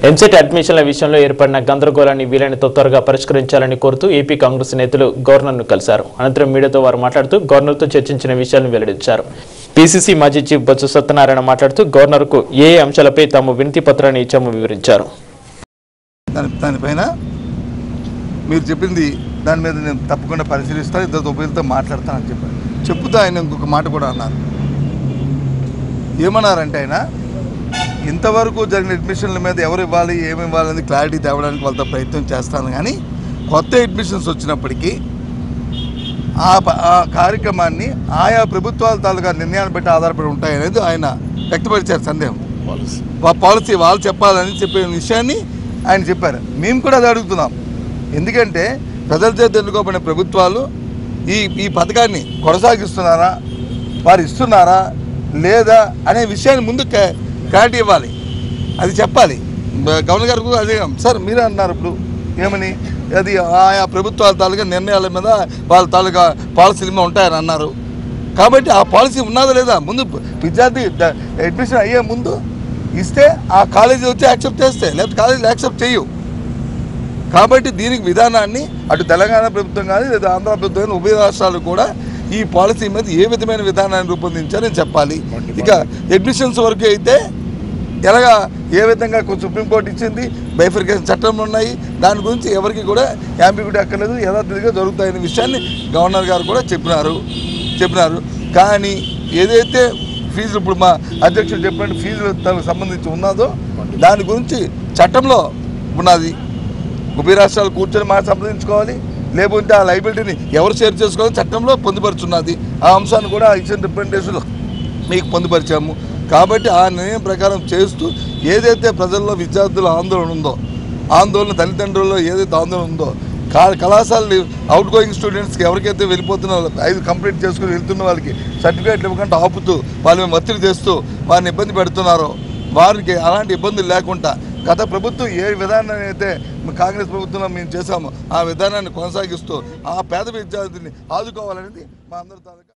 ఎంసెట్ అడ్మిషన్ల విషయంలో ఏర్పడిన గందరగోళాన్ని వీలైనంత త్వరగా పరిష్కరించాలని కోరుతూ ఏపీ కాంగ్రెస్ నేతలు గవర్నర్ను కలిశారు అనంతరం మీడియాతో వారు మాట్లాడుతూ గవర్నర్తో చర్చించిన విషయాలను వెల్లడించారు పీసీసీ మాజీ చీఫ్ బొత్స సత్యనారాయణ మాట్లాడుతూ గవర్నర్కు ఏ ఏ అంశాలపై తాము వినతి పత్రాన్ని ఇచ్చామో వివరించారు దాని దానిపైన మీరు చెప్పింది దాని మీద నేను తప్పకుండా పరిశీలిస్తాను ఇద్దరు ఉపయోగితో మాట్లాడతానని చెప్పాను చెప్పుతూ ఆయన ఇంకొక మాట కూడా అన్నారు ఏమన్నారంటే ఆయన ఇంతవరకు జరిగిన అడ్మిషన్ల మీద ఎవరు ఇవ్వాలి ఏమి ఇవ్వాలని క్లారిటీ తేవడానికి వాళ్ళతో ప్రయత్నం చేస్తాను కానీ కొత్త అడ్మిషన్స్ వచ్చినప్పటికీ ఆ ప- ఆ కార్యక్రమాన్ని ఆయా ప్రభుత్వాల తాలూకా నిర్ణయాన్ని బట్టి ఆధారపడి ఉంటాయనేది ఆయన వ్యక్తపరిచారు సందేహం వా- పాలసీ వాళ్ళు చెప్పాలని చెప్పే విషయాన్ని ఆయన చెప్పారు మేము కూడా అది అడుగుతున్నాం ఎందుకంటే ప్రజల చేత ఎన్నుకోబడిన ప్రభుత్వాలు ఈ ఈ పథకాన్ని కొనసాగిస్తున్నారా వారు ఇస్తున్నారా లేదా అనే విషయాన్ని ముందు క్లా- క్లారిటీ ఇవ్వాలి అది చెప్పాలి బ- గవర్నర్ గారు కూడా అదే సార్ మీరే అన్నారు ఇప్పుడు ఏమని అది ఆయా ప్రభుత్వాల తాలూకా నిర్ణయాల మీద వాళ్ళ తాలూకా పాలసీల మీద ఉంటాయని అన్నారు కాబట్టి ఆ పాలసీ ఉన్నదా లేదా ముందు విద్యార్థి ద- అడ్మిషన్ అయ్యే ముందు ఇస్తే ఆ కాలేజీ వచ్చి యాక్సెప్ట్ చేస్తే లేకపోతే కాలేజీలు యాక్సెప్ట్ చేయవు కాబట్టి దీనికి విధానాన్ని అటు తెలంగాణ ప్రభుత్వం కానీ లేదా ఆంధ్ర ప్రభుత్వం కానీ ఉభయ రాష్ట్రాలు కూడా ఈ పాలసీ మీద ఏ విధమైన విధానాన్ని రూపొందించారని చెప్పాలి ఇక అడ్మిషన్స్ వరకు అయితే ఎలాగా ఏ విధంగా కొ- సుప్రీంకోర్టు ఇచ్చింది బైఫర్కేషన్ చట్టంలో ఉన్నాయి దాని గురించి ఎవరికి కూడా యాంబిగ్యూటీ అక్కర్లేదు యథార్థిగా జరుగుతాయనే విషయాన్ని గవర్నర్ గారు కూడా చెప్పినారు చెప్పినారు కానీ ఏదైతే ఫీజులు ఇప్పుడు మా అధ్యక్షుడు చెప్పినట్టు ఫీజులకు సంబంధించి ఉన్నదో దాని గురించి చట్టంలో ఉన్నది ఉభయ రాష్ట్రాలు కూర్చొని మాట సంప్రదించుకోవాలి లేకుంటే ఆ లైబిలిటీని ఎవరు షేర్ చేసుకోవాలని చట్టంలో పొందుపరుచున్నది ఆ అంశాన్ని కూడా ఇచ్చిన రిప్రజెంటేషన్లో మీకు పొందుపరిచాము కాబట్టి ఆ నిర్ణయం ప్రకారం చేస్తూ ఏదైతే ప్రజల్లో విద్యార్థుల ఆందోళన ఉందో ఆందోళన తల్లిదండ్రుల్లో ఏదైతే ఆందోళన ఉందో కా కళాశాలలు అవుట్ గోయింగ్ స్టూడెంట్స్కి ఎవరికైతే వెళ్ళిపోతున్న ఐదు కంప్లీట్ చేసుకుని వెళ్తున్న వాళ్ళకి సర్టిఫికేట్లు ఇవ్వకుండా ఆపుతూ వాళ్ళ మీద ఒత్తిడి చేస్తూ వారిని ఇబ్బంది పెడుతున్నారో వారికి అలాంటి ఇబ్బందులు లేకుండా గత ప్రభుత్వం ఏ విధానాన్ని అయితే కాంగ్రెస్ ప్రభుత్వంలో మేము చేశామో ఆ విధానాన్ని కొనసాగిస్తూ ఆ పేద విద్యార్థిని ఆదుకోవాలనేది మా అందరి తాలూకా